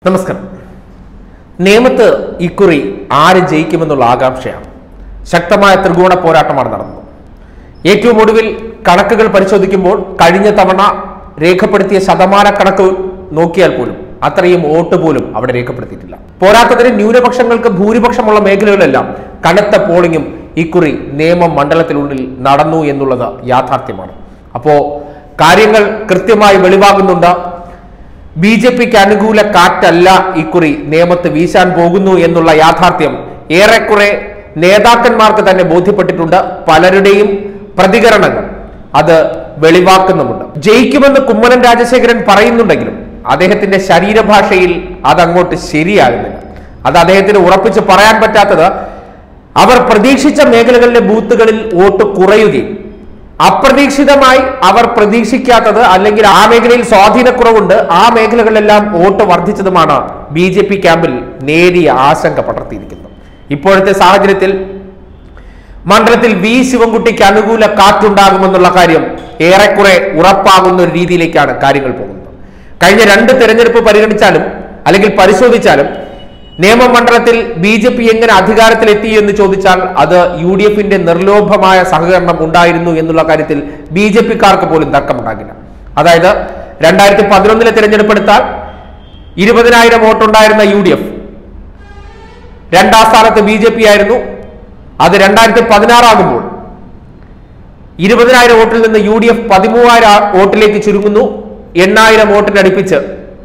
നമസ്കാരം നേമത്ത് ഇക്കുറി ആര് ജയിക്കുമെന്നുള്ള ആകാംക്ഷയാണ് ശക്തമായ ത്രികോണ പോരാട്ടമാണ് നടന്നത് ഏറ്റവും ഒടുവിൽ കണക്കുകൾ പരിശോധിക്കുമ്പോൾ കഴിഞ്ഞ തവണ രേഖപ്പെടുത്തിയ ശതമാന കണക്ക് നോക്കിയാൽ പോലും അത്രയും വോട്ട് പോലും അവിടെ രേഖപ്പെടുത്തിയിട്ടില്ല പോരാത്തതിന് ന്യൂനപക്ഷങ്ങൾക്ക് ഭൂരിപക്ഷമുള്ള മേഖലകളിലെല്ലാം കനത്ത പോളിംഗും ഇക്കുറി നേമം മണ്ഡലത്തിനുള്ളിൽ നടന്നു എന്നുള്ളത് യാഥാർത്ഥ്യമാണ് അപ്പോ കാര്യങ്ങൾ കൃത്യമായി വെളിവാകുന്നുണ്ട് ബി ജെ പിക്ക് അനുകൂല കാറ്റല്ല ഇക്കുറി നിയമത്ത് വീശാൻ പോകുന്നു എന്നുള്ള യാഥാർത്ഥ്യം ഏറെക്കുറെ നേതാക്കന്മാർക്ക് തന്നെ ബോധ്യപ്പെട്ടിട്ടുണ്ട് പലരുടെയും പ്രതികരണങ്ങൾ അത് വെളിവാക്കുന്നുമുണ്ട് ജയിക്കുമെന്ന് കുമ്മനം രാജശേഖരൻ പറയുന്നുണ്ടെങ്കിലും അദ്ദേഹത്തിന്റെ ശരീരഭാഷയിൽ അതങ്ങോട്ട് ശരിയാകുന്നില്ല അത് അദ്ദേഹത്തിന് ഉറപ്പിച്ച് പറയാൻ പറ്റാത്തത് അവർ പ്രതീക്ഷിച്ച മേഖലകളിലെ ബൂത്തുകളിൽ വോട്ട് കുറയുകയും അപ്രതീക്ഷിതമായി അവർ പ്രതീക്ഷിക്കാത്തത് അല്ലെങ്കിൽ ആ മേഖലയിൽ സ്വാധീനക്കുറവുണ്ട് ആ മേഖലകളിലെല്ലാം വോട്ട് വർദ്ധിച്ചതുമാണ് ബി ജെ പി ക്യാമ്പിൽ നേരിയ ആശങ്ക പടർത്തിയിരിക്കുന്നത് ഇപ്പോഴത്തെ സാഹചര്യത്തിൽ മണ്ഡലത്തിൽ വി ശിവൻകുട്ടിക്ക് അനുകൂല കാറ്റുണ്ടാകുമെന്നുള്ള കാര്യം ഏറെക്കുറെ ഉറപ്പാകുന്ന ഒരു രീതിയിലേക്കാണ് കാര്യങ്ങൾ പോകുന്നത് കഴിഞ്ഞ രണ്ട് തെരഞ്ഞെടുപ്പ് പരിഗണിച്ചാലും അല്ലെങ്കിൽ പരിശോധിച്ചാലും നിയമമണ്ഡലത്തിൽ ബി ജെ പി എങ്ങനെ അധികാരത്തിലെത്തി എന്ന് ചോദിച്ചാൽ അത് യു ഡി എഫിന്റെ നിർലോഭമായ സഹകരണം ഉണ്ടായിരുന്നു എന്നുള്ള കാര്യത്തിൽ ബി ജെ പിക്കാർക്ക് പോലും തർക്കമുണ്ടാകില്ല അതായത് രണ്ടായിരത്തി പതിനൊന്നിലെ തെരഞ്ഞെടുപ്പ് എടുത്താൽ ഇരുപതിനായിരം വോട്ടുണ്ടായിരുന്ന യു ഡി എഫ് രണ്ടാം സ്ഥാനത്ത് ബി ജെ പി ആയിരുന്നു അത് രണ്ടായിരത്തി പതിനാറാകുമ്പോൾ ഇരുപതിനായിരം വോട്ടിൽ നിന്ന് യു ഡി എഫ് പതിമൂവായിരം വോട്ടിലേക്ക് ചുരുങ്ങുന്നു എണ്ണായിരം വോട്ടിനടുപ്പിച്ച്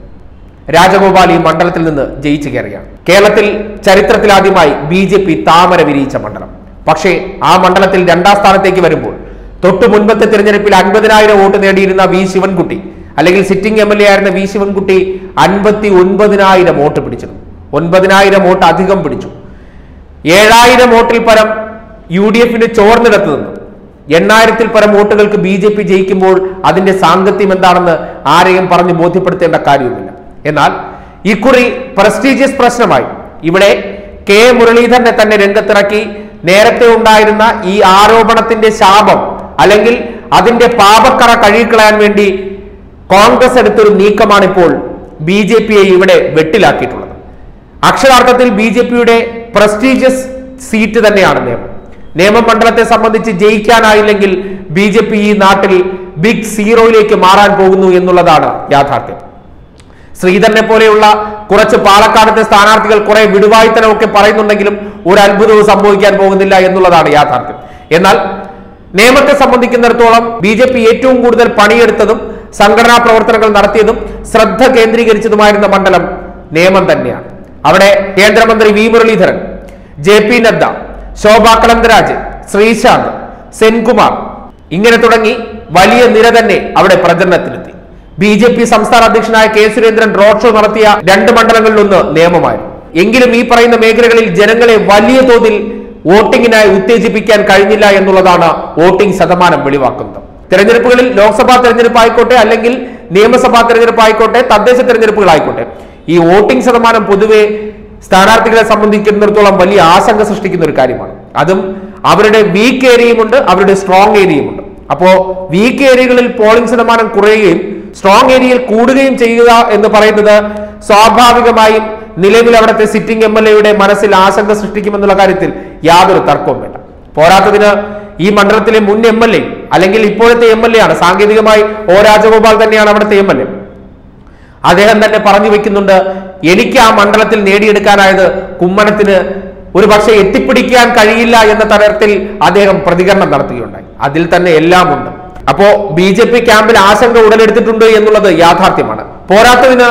രാജഗോപാൽ ഈ മണ്ഡലത്തിൽ നിന്ന് ജയിച്ചു കയറുകയാണ് കേരളത്തിൽ ചരിത്രത്തിലാദ്യമായി ബി ജെ പി താമര വിരിയിച്ച മണ്ഡലം പക്ഷേ ആ മണ്ഡലത്തിൽ രണ്ടാം സ്ഥാനത്തേക്ക് വരുമ്പോൾ തൊട്ടു മുൻപത്തെ തിരഞ്ഞെടുപ്പിൽ അൻപതിനായിരം വോട്ട് നേടിയിരുന്ന വി ശിവൻകുട്ടി അല്ലെങ്കിൽ സിറ്റിംഗ് എം എൽ എ ആയിരുന്ന വി ശിവൻകുട്ടി അൻപത്തി ഒൻപതിനായിരം വോട്ട് പിടിച്ചിരുന്നു ഒൻപതിനായിരം വോട്ട് അധികം പിടിച്ചു ഏഴായിരം വോട്ടിൽ പരം യു ഡി എഫിന് ചോർന്നിടത്ത് നിന്നു എണ്ണായിരത്തിൽ പരം വോട്ടുകൾക്ക് ബി ജെ പി ജയിക്കുമ്പോൾ അതിന്റെ സാങ്കത്യം എന്താണെന്ന് ആരെയും പറഞ്ഞ് ബോധ്യപ്പെടുത്തേണ്ട കാര്യവുമില്ല എന്നാൽ ഇക്കുറി പ്രസ്റ്റീജിയസ് പ്രശ്നമായി ഇവിടെ കെ മുരളീധരനെ തന്നെ രംഗത്തിറക്കി നേരത്തെ ഉണ്ടായിരുന്ന ഈ ആരോപണത്തിന്റെ ശാപം അല്ലെങ്കിൽ അതിന്റെ പാപക്കറ കഴുകിക്കളയാൻ വേണ്ടി കോൺഗ്രസ് എടുത്തൊരു നീക്കമാണ് ഇപ്പോൾ ബി ജെ പിയെ ഇവിടെ വെട്ടിലാക്കിയിട്ടുള്ളത് അക്ഷരാർത്ഥത്തിൽ ബി ജെ പിയുടെ പ്രസ്റ്റീജിയസ് സീറ്റ് തന്നെയാണ് നിയമം നിയമമണ്ഡലത്തെ സംബന്ധിച്ച് ജയിക്കാനായില്ലെങ്കിൽ ബി ജെ പി ഈ നാട്ടിൽ ബിഗ് സീറോയിലേക്ക് മാറാൻ പോകുന്നു എന്നുള്ളതാണ് യാഥാർത്ഥ്യം ശ്രീധരനെ പോലെയുള്ള കുറച്ച് പാലക്കാടത്തെ സ്ഥാനാർത്ഥികൾ കുറെ വിടുവായുത്തനമൊക്കെ പറയുന്നുണ്ടെങ്കിലും ഒരു അത്ഭുതവും സംഭവിക്കാൻ പോകുന്നില്ല എന്നുള്ളതാണ് യാഥാർത്ഥ്യം എന്നാൽ നിയമത്തെ സംബന്ധിക്കുന്നിടത്തോളം ബി ജെ പി ഏറ്റവും കൂടുതൽ പണിയെടുത്തതും സംഘടനാ പ്രവർത്തനങ്ങൾ നടത്തിയതും ശ്രദ്ധ കേന്ദ്രീകരിച്ചതുമായിരുന്ന മണ്ഡലം നിയമം തന്നെയാണ് അവിടെ കേന്ദ്രമന്ത്രി V Muraleedharan J P Nadda Shobha Karandlaje Sreesanth Senkumar ഇങ്ങനെ തുടങ്ങി വലിയ നിര തന്നെ അവിടെ പ്രചരണത്തിലെത്തി ബി ജെ പി സംസ്ഥാന അധ്യക്ഷനായ കെ സുരേന്ദ്രൻ റോഡ് ഷോ നടത്തിയ രണ്ട് മണ്ഡലങ്ങളിലൊന്ന് നിയമമായിരുന്നു എങ്കിലും ഈ പറയുന്ന മേഖലകളിൽ ജനങ്ങളെ വലിയ തോതിൽ വോട്ടിങ്ങിനായി ഉത്തേജിപ്പിക്കാൻ കഴിഞ്ഞില്ല എന്നുള്ളതാണ് വോട്ടിംഗ് ശതമാനം വെളിവാക്കുന്നത് തെരഞ്ഞെടുപ്പുകളിൽ ലോക്സഭാ തെരഞ്ഞെടുപ്പ് ആയിക്കോട്ടെ അല്ലെങ്കിൽ നിയമസഭാ തെരഞ്ഞെടുപ്പ് ആയിക്കോട്ടെ തദ്ദേശ തെരഞ്ഞെടുപ്പുകളായിക്കോട്ടെ ഈ വോട്ടിംഗ് ശതമാനം പൊതുവെ സ്ഥാനാർത്ഥികളെ സംബന്ധിക്കുന്നിടത്തോളം വലിയ ആശങ്ക സൃഷ്ടിക്കുന്ന ഒരു കാര്യമാണ് അതും അവരുടെ വീക്ക് ഏരിയയുമുണ്ട് അവരുടെ സ്ട്രോങ് ഏരിയയുമുണ്ട് അപ്പോ വീക്ക് ഏരിയകളിൽ പോളിംഗ് ശതമാനം കുറയുകയും സ്ട്രോങ് ഏരിയയിൽ കൂടുകയും ചെയ്യുക എന്ന് പറയുന്നത് സ്വാഭാവികമായും നിലവിൽ അവിടുത്തെ സിറ്റിംഗ് എം എൽ എയുടെ മനസ്സിൽ ആശങ്ക സൃഷ്ടിക്കുമെന്നുള്ള കാര്യത്തിൽ യാതൊരു തർക്കവും വേണ്ട പോരാത്തതിന് ഈ മണ്ഡലത്തിലെ മുൻ എം എൽ എ അല്ലെങ്കിൽ ഇപ്പോഴത്തെ എം എൽ എ ആണ് സാങ്കേതികമായി ഒ രാജഗോപാൽ തന്നെയാണ് അവിടുത്തെ എം എൽ എ അദ്ദേഹം തന്നെ പറഞ്ഞു വെക്കുന്നുണ്ട് എനിക്ക് ആ മണ്ഡലത്തിൽ നേടിയെടുക്കാനായത് കുമ്മനത്തിന് ഒരു പക്ഷേ എത്തിപ്പിടിക്കാൻ കഴിയില്ല എന്ന തരത്തിൽ അദ്ദേഹം പ്രതികരണം നടത്തുകയുണ്ടായി അതിൽ തന്നെ എല്ലാം ഉണ്ട് അപ്പോ ബി ജെ പി ക്യാമ്പിൽ ആശങ്ക ഉടലെടുത്തിട്ടുണ്ട് എന്നുള്ളത് യാഥാർത്ഥ്യമാണ് പോരാത്തതിന്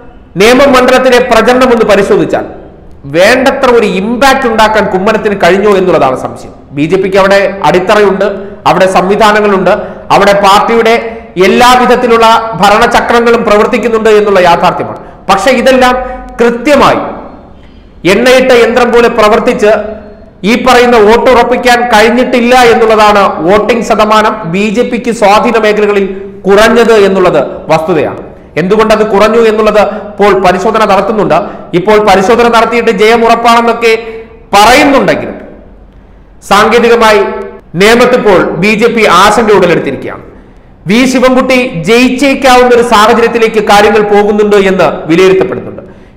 നിയമം മണ്ഡലത്തിലെ പ്രചരണം ഒന്ന് പരിശോധിച്ചാൽ വേണ്ടത്ര ഒരു ഇമ്പാക്ട് ഉണ്ടാക്കാൻ കുമ്മനത്തിന് കഴിഞ്ഞോ എന്നുള്ളതാണ് സംശയം ബി ജെ പിക്ക് അവിടെ അടിത്തറയുണ്ട് അവിടെ സംവിധാനങ്ങളുണ്ട് അവിടെ പാർട്ടിയുടെ എല്ലാ വിധത്തിലുള്ള ഭരണചക്രങ്ങളും പ്രവർത്തിക്കുന്നുണ്ട് എന്നുള്ള യാഥാർത്ഥ്യമാണ് പക്ഷെ ഇതെല്ലാം കൃത്യമായി എണ്ണയിട്ട യന്ത്രം പോലെ പ്രവർത്തിച്ച് ഈ പറയുന്ന വോട്ട് ഉറപ്പിക്കാൻ കഴിഞ്ഞിട്ടില്ല എന്നുള്ളതാണ് വോട്ടിംഗ് ശതമാനം ബി ജെ പിക്ക് സ്വാധീന മേഖലകളിൽ കുറഞ്ഞത് എന്നുള്ളത് വസ്തുതയാണ് എന്തുകൊണ്ട് അത് കുറഞ്ഞു എന്നുള്ളത് ഇപ്പോൾ പരിശോധന നടത്തുന്നുണ്ട് ഇപ്പോൾ പരിശോധന നടത്തിയിട്ട് ജയം ഉറപ്പാണെന്നൊക്കെ പറയുന്നുണ്ടെങ്കിലും സാങ്കേതികമായി നിയമത്തിപ്പോൾ ബി ജെ പി ആശങ്ക ഉടലെടുത്തിരിക്കുകയാണ് വി ശിവൻകുട്ടി ജയിച്ചേക്കാവുന്ന ഒരു സാഹചര്യത്തിലേക്ക് കാര്യങ്ങൾ പോകുന്നുണ്ട് എന്ന് വിലയിരുത്തപ്പെടുന്നുണ്ട്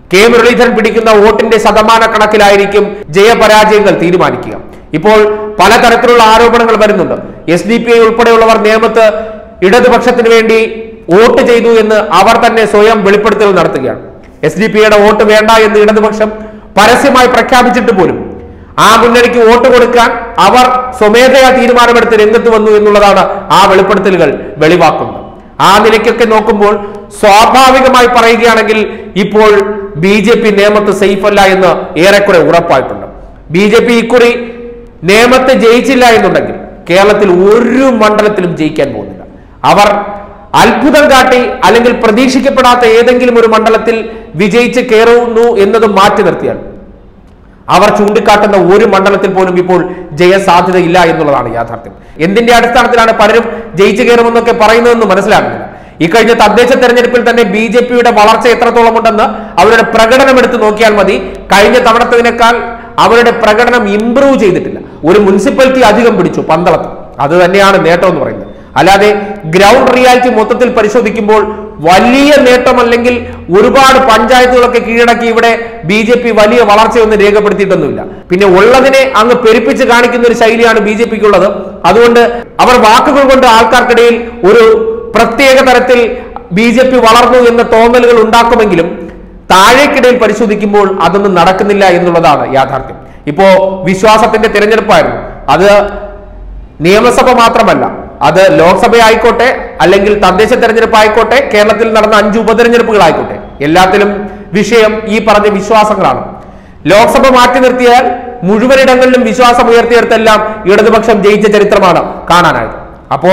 കെ മുരളീധരൻ പിടിക്കുന്ന വോട്ടിന്റെ ശതമാന കണക്കിലായിരിക്കും ജയപരാജയങ്ങൾ തീരുമാനിക്കുക ഇപ്പോൾ പലതരത്തിലുള്ള ആരോപണങ്ങൾ വരുന്നുണ്ട് എസ് ഡി പി ഐ ഉൾപ്പെടെയുള്ളവർ നേമത്ത് ഇടതുപക്ഷത്തിന് വേണ്ടി വോട്ട് ചെയ്തു എന്ന് അവർ തന്നെ സ്വയം വെളിപ്പെടുത്തൽ നടത്തുകയാണ് എസ് ഡി പി ഐയുടെ വോട്ട് വേണ്ട എന്ന് ഇടതുപക്ഷം പരസ്യമായി പ്രഖ്യാപിച്ചിട്ട് പോലും ആ മുന്നണിക്ക് വോട്ട് കൊടുക്കാൻ അവർ സ്വമേധയാ തീരുമാനമെടുത്ത് രംഗത്ത് വന്നു എന്നുള്ളതാണ് ആ വെളിപ്പെടുത്തലുകൾ വെളിവാക്കുന്നത് ആ നിലയ്ക്കൊക്കെ നോക്കുമ്പോൾ സ്വാഭാവികമായി പറയുകയാണെങ്കിൽ ഇപ്പോൾ ബി ജെ പി നേമത്ത് സേഫ് അല്ല എന്ന് ഏറെക്കുറെ ഉറപ്പായിട്ടുണ്ട് ബി ജെ പി ഇക്കുറി നേമത്ത് ജയിച്ചില്ല എന്നുണ്ടെങ്കിൽ കേരളത്തിൽ ഒരു മണ്ഡലത്തിലും ജയിക്കാൻ പോകുന്നില്ല അവർ അത്ഭുതം കാട്ടി അല്ലെങ്കിൽ പ്രതീക്ഷിക്കപ്പെടാത്ത ഏതെങ്കിലും ഒരു മണ്ഡലത്തിൽ വിജയിച്ച് കയറുന്നു എന്നത് മാറ്റി നിർത്തിയാൽ അവർ ചൂണ്ടിക്കാട്ടുന്ന ഒരു മണ്ഡലത്തിൽ പോലും ഇപ്പോൾ ജയസാധ്യത ഇല്ല എന്നുള്ളതാണ് യാഥാർത്ഥ്യം എന്തിന്റെ അടിസ്ഥാനത്തിലാണ് പലരും ജയിച്ചു കയറുമെന്നൊക്കെ പറയുന്നതെന്ന് മനസ്സിലാകുന്നില്ല ഇക്കഴിഞ്ഞ തദ്ദേശ തെരഞ്ഞെടുപ്പിൽ തന്നെ ബി ജെ പിയുടെ വളർച്ച എത്രത്തോളം ഉണ്ടെന്ന് അവരുടെ പ്രകടനം എടുത്ത് നോക്കിയാൽ മതി കഴിഞ്ഞ തവണത്തതിനേക്കാൾ അവരുടെ പ്രകടനം ഇംപ്രൂവ് ചെയ്തിട്ടില്ല ഒരു മുനിസിപ്പാലിറ്റി അധികം പിടിച്ചു പന്തളത്ത് അത് തന്നെയാണ് നേട്ടം എന്ന് പറയുന്നത് അല്ലാതെ ഗ്രൗണ്ട് റിയാലിറ്റി മൊത്തത്തിൽ പരിശോധിക്കുമ്പോൾ വലിയ നേട്ടം അല്ലെങ്കിൽ ഒരുപാട് പഞ്ചായത്തുകളൊക്കെ കീഴടക്കി ഇവിടെ ബി ജെ പി വലിയ വളർച്ചയൊന്നും രേഖപ്പെടുത്തിയിട്ടൊന്നുമില്ല പിന്നെ ഉള്ളതിനെ അങ്ങ് പെരുപ്പിച്ച് കാണിക്കുന്ന ഒരു ശൈലിയാണ് ബി ജെ പിക്ക് ഉള്ളത് അതുകൊണ്ട് അവർ വാക്കുകൾ കൊണ്ട് ആൾക്കാർക്കിടയിൽ ഒരു പ്രത്യേക തരത്തിൽ ബി ജെ പി വളർന്നു എന്ന തോന്നലുകൾ ഉണ്ടാക്കുമെങ്കിലും താഴേക്കിടയിൽ പരിശോധിക്കുമ്പോൾ അതൊന്നും നടക്കുന്നില്ല എന്നുള്ളതാണ് യാഥാർത്ഥ്യം ഇപ്പോ വിശ്വാസത്തിന്റെ തിരഞ്ഞെടുപ്പായിരുന്നു അത് നിയമസഭ മാത്രമല്ല അത് ലോക്സഭ ആയിക്കോട്ടെ അല്ലെങ്കിൽ തദ്ദേശ തെരഞ്ഞെടുപ്പ് ആയിക്കോട്ടെ കേരളത്തിൽ നടന്ന അഞ്ച് ഉപതെരഞ്ഞെടുപ്പുകളായിക്കോട്ടെ എല്ലാത്തിലും വിഷയം ഈ പറഞ്ഞ വിശ്വാസങ്ങളാണ് ലോക്സഭ മാറ്റി നിർത്തിയാൽ മുഴുവനിടങ്ങളിലും വിശ്വാസം ഉയർത്തിയെടുത്തെല്ലാം ഇടതുപക്ഷം ജയിച്ച ചരിത്രമാണ് കാണാനായത് അപ്പോ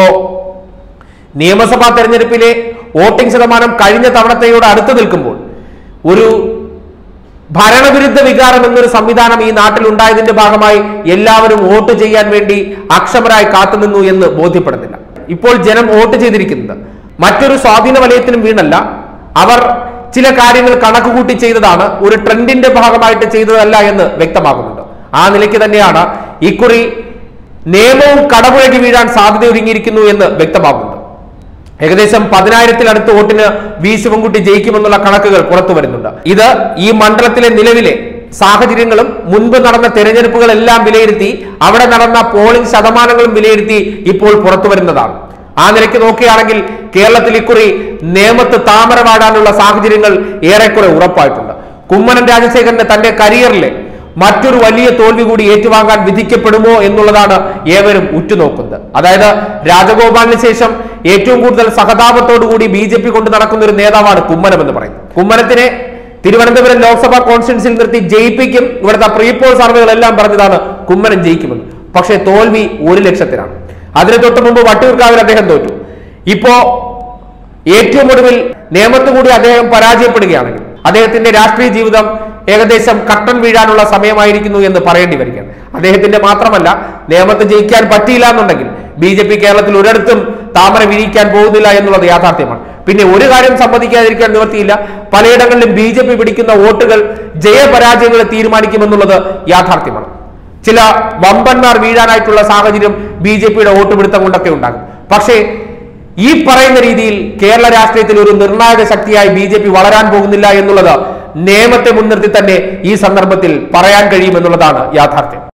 നിയമസഭാ തെരഞ്ഞെടുപ്പിലെ വോട്ടിംഗ് ശതമാനം കഴിഞ്ഞ തവണത്തെയോട് അടുത്ത് നിൽക്കുമ്പോൾ ഒരു ഭരണവിരുദ്ധ വികാരം എന്നൊരു സംവിധാനം ഈ നാട്ടിൽ ഉണ്ടായതിന്റെ ഭാഗമായി എല്ലാവരും വോട്ട് ചെയ്യാൻ വേണ്ടി അക്ഷമരായി കാത്തുനിന്നു എന്ന് ബോധ്യപ്പെടുന്നില്ല ഇപ്പോൾ ജനം വോട്ട് ചെയ്തിരിക്കുന്നത് മറ്റൊരു സ്വാധീന വലയത്തിനും വീണല്ല അവർ ചില കാര്യങ്ങൾ കണക്കുകൂട്ടി ചെയ്തതാണ് ഒരു ട്രെൻഡിന്റെ ഭാഗമായിട്ട് ചെയ്തതല്ല എന്ന് വ്യക്തമാകുന്നുണ്ട് ആ നിലയ്ക്ക് തന്നെയാണ് ഇക്കുറി നിയമവും കടപുഴകി വീഴാൻ സാധ്യത ഒരുങ്ങിയിരിക്കുന്നു എന്ന് വ്യക്തമാകുന്നുണ്ട് ഏകദേശം പതിനായിരത്തിലടുത്ത് വോട്ടിന് വി ശിവൻകുട്ടി ജയിക്കുമെന്നുള്ള കണക്കുകൾ പുറത്തു വരുന്നുണ്ട് ഇത് ഈ മണ്ഡലത്തിലെ നിലവിലെ സാഹചര്യങ്ങളും മുൻപ് നടന്ന തെരഞ്ഞെടുപ്പുകളെല്ലാം വിലയിരുത്തി അവിടെ നടന്ന പോളിംഗ് ശതമാനങ്ങളും വിലയിരുത്തി ഇപ്പോൾ പുറത്തു വരുന്നതാണ് ആ നിലയ്ക്ക് നോക്കുകയാണെങ്കിൽ കേരളത്തിൽ ഇക്കുറി നേമത്ത് താമര വാടാനുള്ള സാഹചര്യങ്ങൾ ഏറെക്കുറെ ഉറപ്പായിട്ടുണ്ട് കുമ്മനം രാജശേഖരന് തന്റെ കരിയറിലെ മറ്റൊരു വലിയ തോൽവി കൂടി ഏറ്റുവാങ്ങാൻ വിധിക്കപ്പെടുമോ എന്നുള്ളതാണ് ഏവരും ഉറ്റുനോക്കുന്നത് അതായത് രാജഗോപാലിന് ശേഷം ഏറ്റവും കൂടുതൽ സഹതാപത്തോടുകൂടി ബി ജെ പി കൊണ്ട് നടക്കുന്ന ഒരു നേതാവാണ് കുമ്മനം എന്ന് പറയുന്നത് കുമ്മനത്തിനെ തിരുവനന്തപുരം ലോക്സഭാ കോൺസ്റ്റിറ്റ്യൻസിൽ നിർത്തി ജയിപ്പിക്കും ഇവിടുത്തെ പ്രീപോൾ സർവേകളെല്ലാം പറഞ്ഞതാണ് കുമ്മനം ജയിക്കുമെന്ന് പക്ഷേ തോൽവി ഒരു ലക്ഷത്തിനാണ് അതിന് തൊട്ട് മുമ്പ് വട്ടിയൂർക്കാവിൽ അദ്ദേഹം തോറ്റു ഇപ്പോ ഏറ്റവും ഒടുവിൽ നിയമത്ത് കൂടി അദ്ദേഹം പരാജയപ്പെടുകയാണെങ്കിൽ അദ്ദേഹത്തിന്റെ രാഷ്ട്രീയ ജീവിതം ഏകദേശം കട്ടൻ വീഴാനുള്ള സമയമായിരിക്കുന്നു എന്ന് പറയേണ്ടി വരികയാണ് അദ്ദേഹത്തിന്റെ മാത്രമല്ല നിയമത്ത് ജയിക്കാൻ പറ്റിയില്ല എന്നുണ്ടെങ്കിൽ ബി ജെ പി കേരളത്തിൽ ഒരിടത്തും താമര വിരിയിക്കാൻ പോകുന്നില്ല എന്നുള്ളത് യാഥാർത്ഥ്യമാണ് പിന്നെ ഒരു കാര്യം സമ്മതിക്കാതിരിക്കാൻ നിവർത്തിയില്ല പലയിടങ്ങളിലും ബി ജെ പി പിടിക്കുന്ന വോട്ടുകൾ ജയപരാജയങ്ങളെ തീരുമാനിക്കുമെന്നുള്ളത് യാഥാർത്ഥ്യമാണ് ചില വമ്പന്മാർ വീഴാനായിട്ടുള്ള സാഹചര്യം ബി ജെ പിയുടെ വോട്ടുപിടുത്തം കൊണ്ടൊക്കെ ഉണ്ടാകും പക്ഷേ ഈ പറയുന്ന രീതിയിൽ കേരള രാഷ്ട്രീയത്തിൽ ഒരു നിർണായക ശക്തിയായി ബി ജെ പി വളരാൻ പോകുന്നില്ല എന്നുള്ളത് നിയമത്തെ മുൻനിർത്തി തന്നെ ഈ സന്ദർഭത്തിൽ പറയാൻ കഴിയുമെന്നുള്ളതാണ് യാഥാർത്ഥ്യം